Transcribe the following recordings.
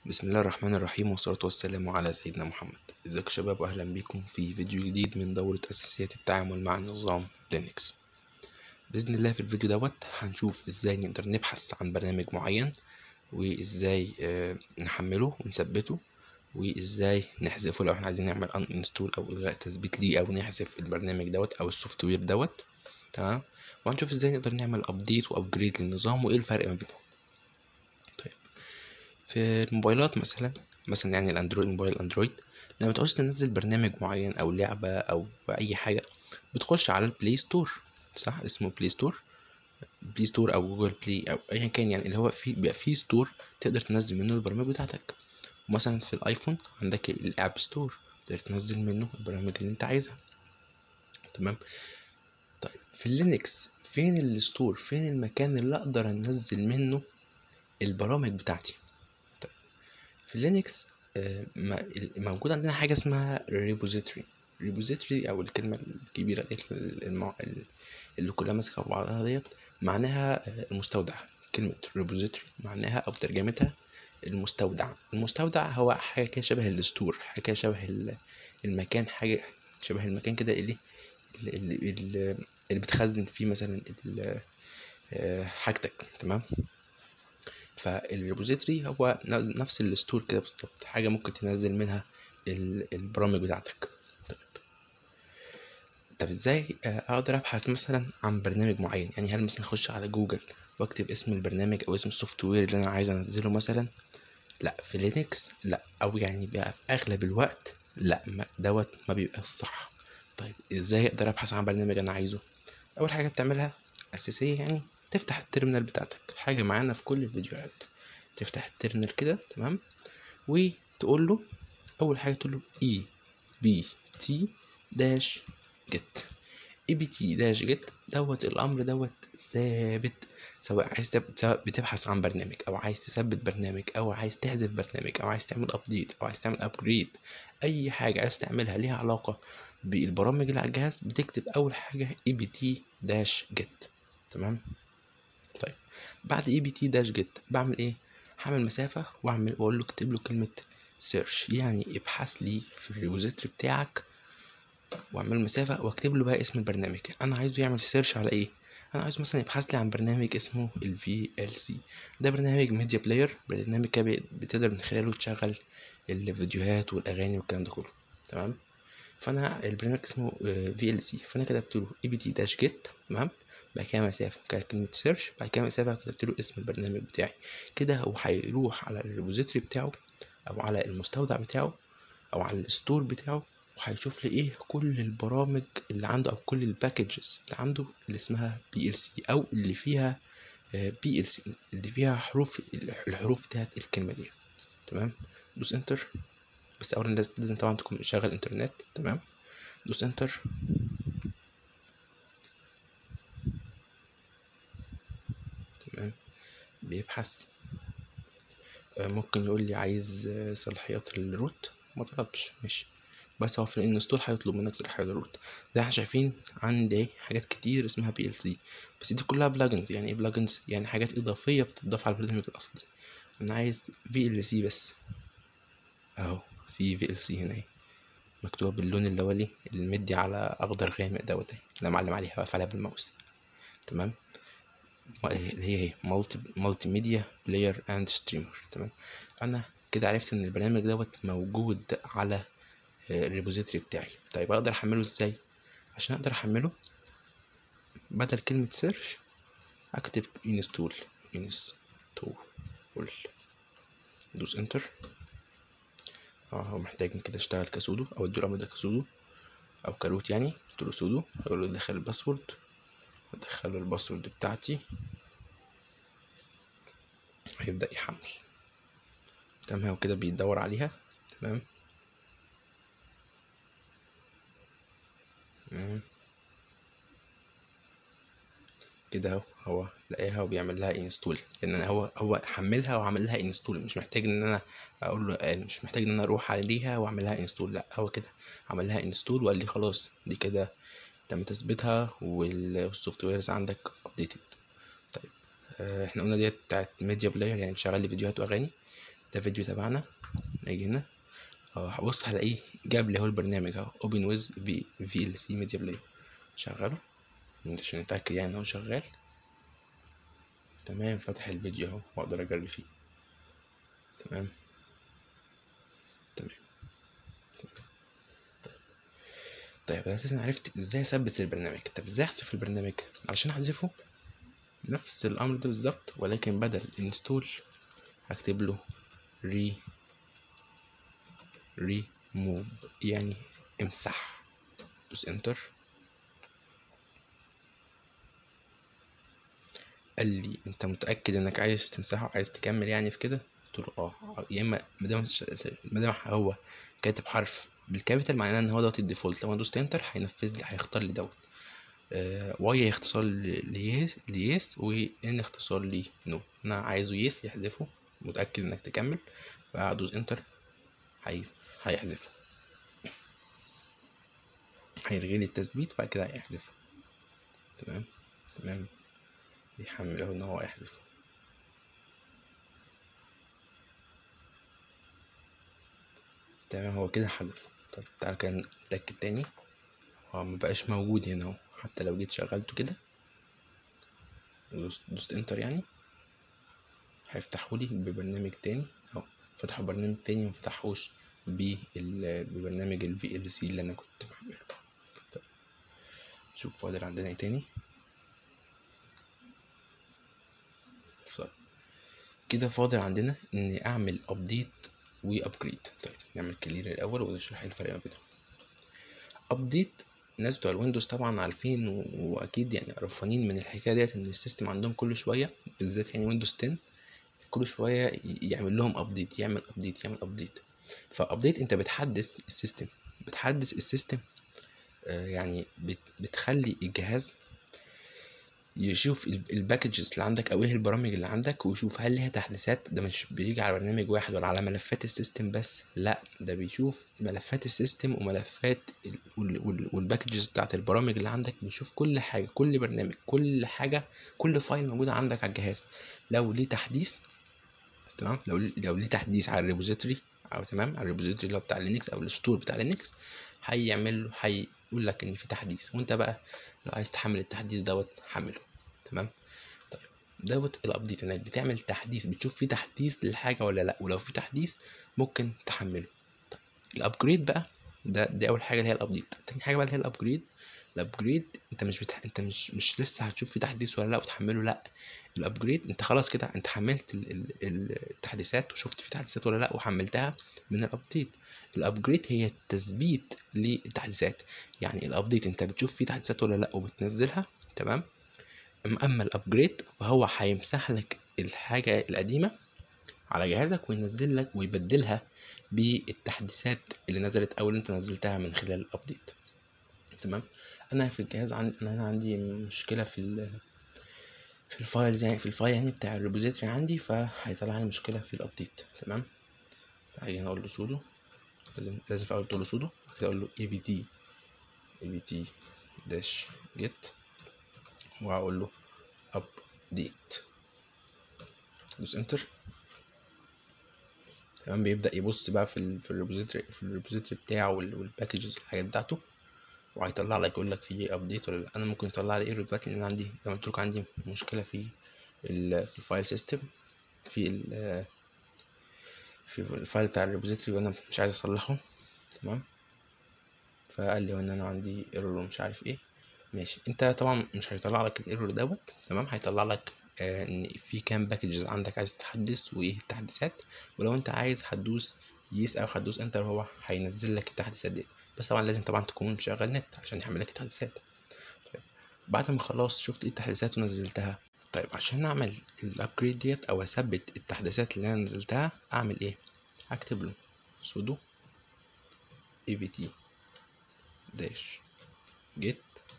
بسم الله الرحمن الرحيم والصلاة والسلام على سيدنا محمد ازيكم يا شباب واهلا بكم في فيديو جديد من دورة اساسيات التعامل مع نظام لينكس بإذن الله في الفيديو دوت هنشوف ازاي نقدر نبحث عن برنامج معين وازاي آه، نحمله ونثبته وازاي نحذفه لو احنا عايزين نعمل ان انستول او الغاء تثبيت ليه او نحذف البرنامج دوت او السوفت وير دوت تمام وهنشوف ازاي نقدر نعمل ابديت وابجريد للنظام وايه الفرق ما بينهم في الموبايلات مثلا مثلا يعني الاندرويد موبايل اندرويد لما تعوز تنزل برنامج معين او لعبة او اي حاجة بتخش على البلاي ستور صح اسمه بلاي ستور بلاي ستور او جوجل بلاي او ايا كان يعني اللي هو في بيبقى فيه ستور تقدر تنزل منه البرامج بتاعتك مثلا في الايفون عندك الاب ستور تقدر تنزل منه البرامج اللي انت عايزها تمام طيب في اللينكس فين الستور فين المكان اللي اقدر انزل منه البرامج بتاعتي في لينكس آه، موجود عندنا حاجة اسمها ريبوزيتوري ريبوزيتوري أو الكلمة الكبيرة ديت المع... اللي كلها ماسكة في بعضها ديت معناها آه، المستودع كلمة ريبوزيتوري معناها أو ترجمتها المستودع المستودع هو حاجة كده شبه الستور حاجة كده شبه المكان حاجة شبه المكان كده اللي اللي, اللي, اللي بتخزن فيه مثلا آه، حاجتك تمام فالريبوزيتوري هو نفس الستور كده بالظبط حاجه ممكن تنزل منها البرامج بتاعتك طيب طب ازاي اقدر ابحث مثلا عن برنامج معين يعني هل مثلا اخش على جوجل واكتب اسم البرنامج او اسم السوفت وير اللي انا عايز انزله مثلا لا في لينكس لا او يعني بقى في اغلب الوقت لا ما دوت ما بيبقى الصح طيب ازاي اقدر ابحث عن برنامج انا عايزه اول حاجه بتعملها اساسيه يعني تفتح التيرمينال بتاعتك حاجة معانا في كل الفيديوهات تفتح التيرمينال كده تمام وتقول له أول حاجة تقول له اي بي تي داش جيت اي بي تي داش جيت دوت الأمر دوت ثابت سواء عايز سواء بتبحث عن برنامج أو عايز تثبت برنامج أو عايز تحذف برنامج أو عايز تعمل أبديت أو عايز تعمل أبجريد أي حاجة عايز تعملها ليها علاقة بالبرامج اللي على الجهاز بتكتب أول حاجة اي بي تي داش جيت تمام طيب بعد اي بي تي داش جيت بعمل ايه هعمل مسافه واعمل واقول له اكتب له كلمه سيرش يعني ابحث لي في الريبوزيتوري بتاعك واعمل مسافه واكتب له بقى اسم البرنامج انا عايزه يعمل سيرش على ايه انا عايز مثلا يبحث لي عن برنامج اسمه ال VLC ده برنامج ميديا بلاير برنامج كده بتقدر من خلاله تشغل الفيديوهات والاغاني والكلام ده كله تمام فانا البرنامج اسمه VLC فانا كتبت له اي بي تي داش جيت تمام بعد كده مسافة بعد كلمة سيرش بعد كده مسافة كتبت له اسم البرنامج بتاعي كده هو هيروح على الريبوزيتوري بتاعه أو على المستودع بتاعه أو على الستور بتاعه وهيشوف لي ايه كل البرامج اللي عنده او كل الباكجز اللي عنده اللي اسمها بي ال سي او اللي فيها بي ال سي اللي فيها حروف الحروف بتاعت الكلمه دي تمام دوس انتر بس اولا لازم طبعا تكون مشغل انترنت تمام دوس انتر بيبحث آه، ممكن يقول لي عايز آه، صلاحيات الروت ما طلبش ماشي بس هو في الانستول هيطلب منك صلاحيات الروت زي احنا شايفين عندي حاجات كتير اسمها بي ال سي بس دي كلها بلجنز يعني ايه بلجنز يعني حاجات اضافيه بتضاف على البرنامج الاصلي انا عايز في ال سي بس اهو في في ال سي هنا اهي مكتوبه باللون اللولي اللي مدي على اخضر غامق دوت اهي اللي معلم عليها واقف عليها بالماوس تمام اللي هي هي مالتي مالتي ميديا بلاير اند ستريمر تمام انا كده عرفت ان البرنامج دوت موجود على آه، الريبوزيتوري بتاعي طيب اقدر احمله ازاي عشان اقدر احمله بدل كلمة سيرش اكتب انستول انستول دوس انتر اه هو محتاج كده اشتغل كسودو او اديله ده كسودو او كروت يعني قلت له سودو اقول له دخل الباسورد ادخله الباسورد بتاعتي هيبدأ يحمل تمام هو كده بيدور عليها تمام تمام كده اهو هو لقاها وبيعمل لها انستول لان هو هو حملها وعمل لها انستول مش محتاج ان انا اقول له مش محتاج ان انا اروح عليها واعمل لها انستول لا هو كده عمل لها انستول وقال لي خلاص دي كده تم تثبيتها والسوفت ويرز عندك ابديتد طيب آه، احنا قلنا ديت بتاعت ميديا بلاير يعني بشغل لي فيديوهات واغاني ده فيديو تبعنا نيجي هنا اه هبص هلاقيه جاب لي اهو البرنامج اهو اوبن ويز في في ال سي ميديا بلاير شغله عشان نتاكد يعني ان هو شغال تمام فتح الفيديو اهو واقدر اجري فيه تمام تمام تمام. طيب طيب انا لازم عرفت ازاي اثبت البرنامج طب ازاي احذف البرنامج علشان احذفه نفس الامر ده بالظبط ولكن بدل انستول هكتب له ري remove يعني امسح دوس انتر قال لي انت متاكد انك عايز تمسحه عايز تكمل يعني في كده قلت له اه يا اما ما دام ما دام هو كاتب حرف بالكابيتال معناه ان هو دوت الديفولت لو انا دوست انتر هينفذ لي هيختار لي دوت آه واي اختصار ليس ليس وان اختصار لي نو انا عايزه يس يحذفه متاكد انك تكمل فادوس انتر هي هيحذفه هيلغي لي التثبيت وبعد كده هيحذفه تمام تمام بيحمل اهو ان هو هيحذفه تمام هو كده حذفه طب تعالى كده نتأكد تاني هو مبقاش موجود هنا اهو حتى لو جيت شغلته كده دوست, دوست انتر يعني هيفتحولي ببرنامج تاني اهو فتحوا برنامج تاني مفتحوش ببرنامج ال VLC اللي انا كنت بعمله طيب نشوف فاضل عندنا ايه تاني طيب كده فاضل عندنا اني اعمل ابديت وابجريد طيب نعمل كلير الاول ونشرح الفرق ما بينهم ابديت الناس بتوع الويندوز طبعا عارفين و... واكيد يعني عرفانين من الحكايه ديت ان السيستم عندهم كل شويه بالذات يعني ويندوز 10 كل شويه يعمل لهم ابديت يعمل ابديت يعمل ابديت فابديت انت بتحدث السيستم بتحدث السيستم آه يعني بت... بتخلي الجهاز يشوف الباكجز اللي عندك او ايه البرامج اللي عندك ويشوف هل ليها تحديثات ده مش بيجي على برنامج واحد ولا على ملفات السيستم بس لا ده بيشوف ملفات السيستم وملفات والباكجز بتاعت البرامج اللي عندك بيشوف كل حاجه كل برنامج كل حاجه كل فايل موجوده عندك على الجهاز لو ليه تحديث تمام لو لو ليه تحديث على الريبوزيتوري او تمام على الريبوزيتوري اللي هو بتاع لينكس او الستور بتاع لينكس هيعمل له هيقول لك ان في تحديث وانت بقى لو عايز تحمل التحديث دوت حمله تمام طيب دوت الابديت انك بتعمل تحديث بتشوف في تحديث للحاجه ولا لا ولو في تحديث ممكن تحمله طيب الابجريد بقى ده دي اول حاجه اللي هي الابديت تاني حاجه بقى اللي هي الابجريد الابجريد انت مش بتح... انت مش مش لسه هتشوف في تحديث ولا لا وتحمله لا الابجريد انت خلاص كده انت حملت ال... ال... التحديثات وشفت في تحديثات ولا لا وحملتها من الابديت الابجريد هي التثبيت للتحديثات يعني الابديت انت بتشوف في تحديثات ولا لا وبتنزلها تمام اما الابجريد فهو هيمسح لك الحاجه القديمه على جهازك وينزل لك ويبدلها بالتحديثات اللي نزلت او اللي انت نزلتها من خلال الابديت تمام انا في الجهاز عندي انا عندي مشكله في ال في الفايلز يعني في الفايل يعني بتاع الريبوزيتوري عندي فهيطلع لي مشكله في الابديت تمام فهاجي هنا اقول له سودو لازم لازم في الاول تقول له سودو كده اقول له اي بي تي اي بي تي داش جيت وهقول له ابديت دوس انتر تمام بيبدا يبص بقى في ال في الريبوزيتوري في الريبوزيتوري بتاعه والباكجز الحاجات بتاعته وهيطلع لك يقول لك في ابديت ولا لا انا ممكن يطلع لي ايرور دلوقتي لان عندي زي ما قلت لكم عندي مشكله في الفايل سيستم في ال في الفايل بتاع الريبوزيتوري وانا مش عايز اصلحه تمام فقال لي ان انا عندي ايرور ومش عارف ايه ماشي انت طبعا مش هيطلع لك الايرور دوت تمام هيطلع لك آه ان في كام باكجز عندك عايز تحدث وايه التحديثات ولو انت عايز هتدوس يس او هتدوس انتر هو هينزل لك التحديثات ديت بس طبعا لازم طبعا تكون مشغل نت عشان يحمل لك التحديثات طيب بعد ما خلاص شفت ايه التحديثات ونزلتها طيب عشان اعمل الابجريد ديت او اثبت التحديثات اللي انا نزلتها اعمل ايه هكتب له sudo apt داش جيت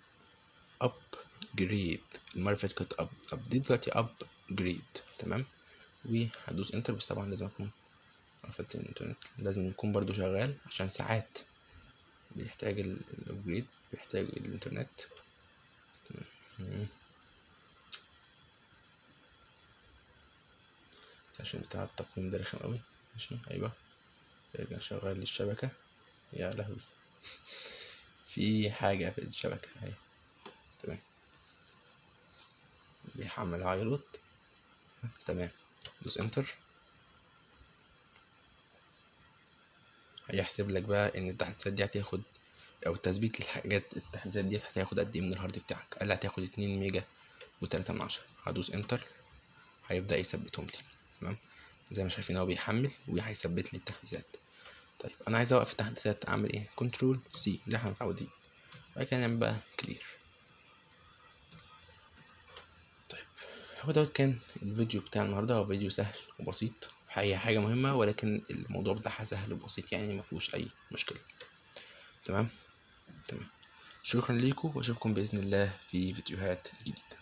upgrade المره اللي فاتت كنت ابديت دلوقتي upgrade تمام وهدوس انتر بس طبعا لازم اكون قفلت الانترنت لازم يكون برضو شغال عشان ساعات بيحتاج الابجريد بيحتاج الانترنت عشان بتاع التقويم ده رخم قوي ماشي ايوه يرجع شغال للشبكة يا لهوي في حاجة في الشبكة اهي تمام بيحمل هايلوت تمام دوس انتر هيحسب لك بقى ان التحديثات دي هتاخد او تثبيت الحاجات التحديثات دي هتاخد قد ايه من الهارد بتاعك قال لي هتاخد اتنين ميجا وتلاتة من عشرة هدوس انتر هيبدأ يثبتهم لي تمام زي ما شايفين هو بيحمل وهيثبت لي التحديثات طيب انا عايز اوقف التحديثات اعمل ايه كنترول سي زي احنا متعودين بعد كده نعمل بقى كلير طيب هو دوت كان الفيديو بتاع النهارده هو فيديو سهل وبسيط هي حاجة مهمة ولكن الموضوع بتاعها سهل وبسيط يعني مفيهوش أي مشكلة تمام تمام شكرا ليكم واشوفكم بإذن الله في فيديوهات جديدة